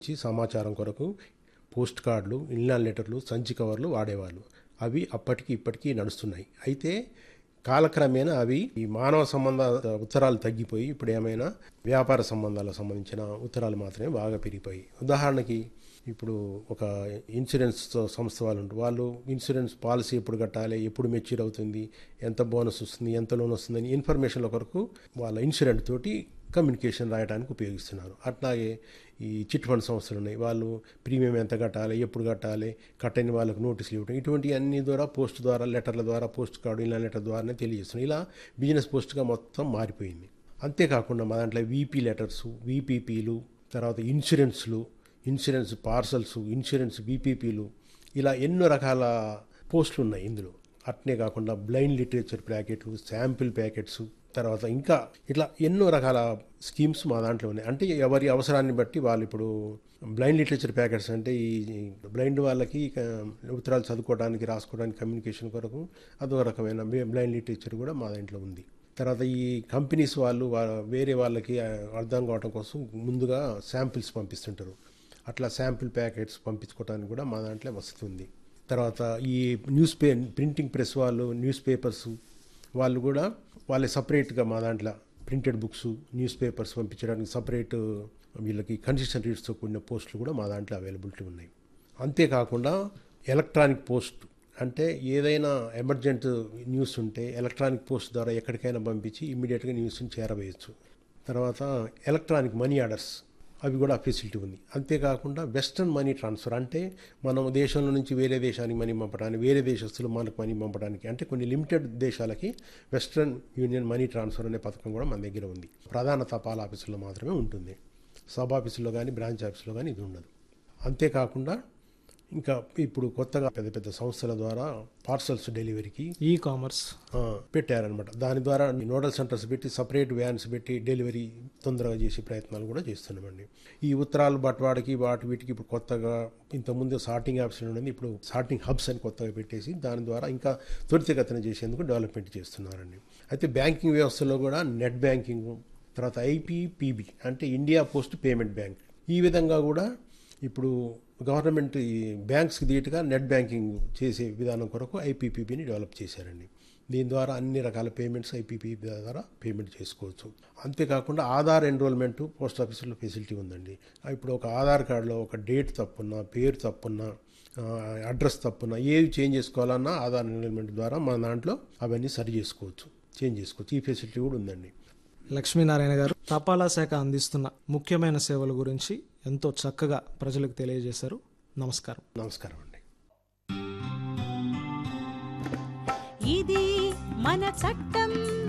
ఇచ్చి సమాచారం కొరకు పోస్ట్ కార్డులు ఇన్లాన్ లెటర్లు సంచి కవర్లు వాడేవాళ్ళు అవి అప్పటికి ఇప్పటికీ నడుస్తున్నాయి అయితే కాలక్రమేణా అవి ఈ మానవ సంబంధ ఉత్తరాలు తగ్గిపోయి ఇప్పుడు ఏమైనా వ్యాపార సంబంధాలకు సంబంధించిన ఉత్తరాలు మాత్రమే బాగా పెరిగిపోయి ఉదాహరణకి ఇప్పుడు ఒక ఇన్సూరెన్స్ సంస్థ వాళ్ళు ఉంటారు వాళ్ళు ఇన్సూరెన్స్ పాలసీ ఎప్పుడు కట్టాలి ఎప్పుడు మెచ్యూర్ అవుతుంది ఎంత బోనస్ వస్తుంది ఎంత లోన్ వస్తుందని ఇన్ఫర్మేషన్ల కొరకు వాళ్ళ ఇన్సూరెంట్ తోటి కమ్యూనికేషన్ రాయడానికి ఉపయోగిస్తున్నారు అట్లాగే ఈ చిట్ ఫండ్ సంస్థలు ఉన్నాయి వాళ్ళు ప్రీమియం ఎంత కట్టాలి ఎప్పుడు కట్టాలి కట్టని వాళ్ళకు నోటీసులు ఇవ్వడం ఇటువంటి అన్ని ద్వారా పోస్ట్ ద్వారా లెటర్ల ద్వారా పోస్ట్ కార్డు ఇలా లెటర్ ద్వారానే తెలియజేస్తున్నాయి ఇలా బిజినెస్ పోస్ట్గా మొత్తం మారిపోయింది అంతేకాకుండా మా దాంట్లో వీపీ లెటర్స్ వీపీపీలు తర్వాత ఇన్సూరెన్స్లు ఇన్సూరెన్స్ పార్సల్స్ ఇన్సూరెన్స్ వీపీపీలు ఇలా ఎన్నో రకాల పోస్టులు ఉన్నాయి ఇందులో అట్నే కాకుండా బ్లైండ్ లిటరేచర్ ప్యాకెట్లు శాంపిల్ ప్యాకెట్స్ తర్వాత ఇంకా ఇట్లా ఎన్నో రకాల స్కీమ్స్ మా దాంట్లో ఉన్నాయి అంటే ఎవరి అవసరాన్ని బట్టి వాళ్ళు ఇప్పుడు బ్లైండ్ లిటరేచర్ ప్యాకెట్స్ అంటే ఈ బ్లైండ్ వాళ్ళకి ఇక ఉత్తరాలు చదువుకోవడానికి రాసుకోవడానికి కమ్యూనికేషన్ కొరకు అదొక రకమైన బ్లైండ్ లిటరేచర్ కూడా మా దాంట్లో ఉంది తర్వాత ఈ కంపెనీస్ వాళ్ళు వా- వేరే వాళ్ళకి అర్థం కావడం కోసం ముందుగా శాంపిల్స్ పంపిస్తుంటారు అట్లా శాంపిల్ ప్యాకెట్స్ పంపించుకోవడానికి కూడా మా దాంట్లో వసతి ఉంది తర్వాత ఈ న్యూస్ పే ప్రింటింగ్ ప్రెస్ వాళ్ళు న్యూస్ పేపర్స్ వాళ్ళు కూడా వాళ్ళే సపరేట్గా మా దాంట్లో ప్రింటెడ్ బుక్స్ న్యూస్ పేపర్స్ పంపించడానికి సపరేట్ వీళ్ళకి కన్సిస్టెంట్ రీడ్స్తో కూడిన పోస్టులు కూడా మా దాంట్లో అవైలబిలిటీ ఉన్నాయి అంతేకాకుండా ఎలక్ట్రానిక్ పోస్ట్ అంటే ఏదైనా ఎమర్జెంట్ న్యూస్ ఉంటే ఎలక్ట్రానిక్ పోస్ట్ ద్వారా ఎక్కడికైనా పంపించి ఇమ్మీడియట్గా న్యూస్ని చేరవేయచ్చు తర్వాత ఎలక్ట్రానిక్ మనీ ఆర్డర్స్ అవి కూడా ఫెసిలిటీ ఉంది అంతేకాకుండా వెస్ట్రన్ మనీ ట్రాన్స్ఫర్ అంటే మనం దేశంలో నుంచి వేరే దేశానికి మనీ పంపడానికి వేరే దేశస్తులు మనకు మనీ పంపడానికి అంటే కొన్ని లిమిటెడ్ దేశాలకి వెస్ట్రన్ యూనియన్ మనీ ట్రాన్స్ఫర్ అనే పథకం కూడా మన దగ్గర ఉంది ప్రధాన తపాలా ఆఫీసుల్లో మాత్రమే ఉంటుంది సబ్ ఆఫీసుల్లో కానీ బ్రాంచ్ ఆఫీసులో కానీ ఇది ఉండదు అంతేకాకుండా ఇంకా ఇప్పుడు కొత్తగా పెద్ద పెద్ద సంస్థల ద్వారా పార్సల్స్ డెలివరీకి ఈ కామర్స్ ఆ, పెట్టారనమాట దాని ద్వారా నోడల్ సెంటర్స్ పెట్టి సపరేట్ వ్యాన్స్ పెట్టి డెలివరీ తొందరగా చేసే ప్రయత్నాలు కూడా చేస్తున్నామండి ఈ ఉత్తరాలు బట్వాడికి వాటి వీటికి ఇప్పుడు కొత్తగా ఇంతకుముందు సార్టింగ్ యాప్స్ ఉండేది ఇప్పుడు సార్టింగ్ హబ్స్ అని కొత్తగా పెట్టేసి దాని ద్వారా ఇంకా త్వరితగతిన చేసేందుకు డెవలప్మెంట్ చేస్తున్నారండి అయితే బ్యాంకింగ్ వ్యవస్థలో కూడా నెట్ బ్యాంకింగ్ తర్వాత ఐపీపీబీ అంటే ఇండియా పోస్ట్ పేమెంట్ బ్యాంక్ ఈ విధంగా కూడా ఇప్పుడు గవర్నమెంట్ ఈ బ్యాంక్స్కి ధీటుగా నెట్ బ్యాంకింగ్ చేసే విధానం కొరకు ఐపీపీబీని డెవలప్ చేశారండి దీని ద్వారా అన్ని రకాల పేమెంట్స్ ఐపీపీ ద్వారా పేమెంట్ చేసుకోవచ్చు అంతేకాకుండా ఆధార్ ఎన్రోల్మెంట్ పోస్ట్ ఆఫీసులో ఫెసిలిటీ ఉందండి ఇప్పుడు ఒక ఆధార్ కార్డులో ఒక డేట్ తప్పున్నా పేరు తప్పున్నా ఆ, అడ్రస్ తప్పున్నా ఏవి చేంజ్ చేసుకోవాలన్నా ఆధార్ ఎన్రోల్మెంట్ ద్వారా మన దాంట్లో అవన్నీ సరి చేసుకోవచ్చు చేంజ్ చేసుకోవచ్చు ఈ ఫెసిలిటీ కూడా ఉందండి లక్ష్మీనారాయణ గారు తపాలా శాఖ అందిస్తున్న ముఖ్యమైన సేవల గురించి ఎంతో చక్కగా ప్రజలకు తెలియజేశారు నమస్కారం నమస్కారం అండి ఇది మన చట్టం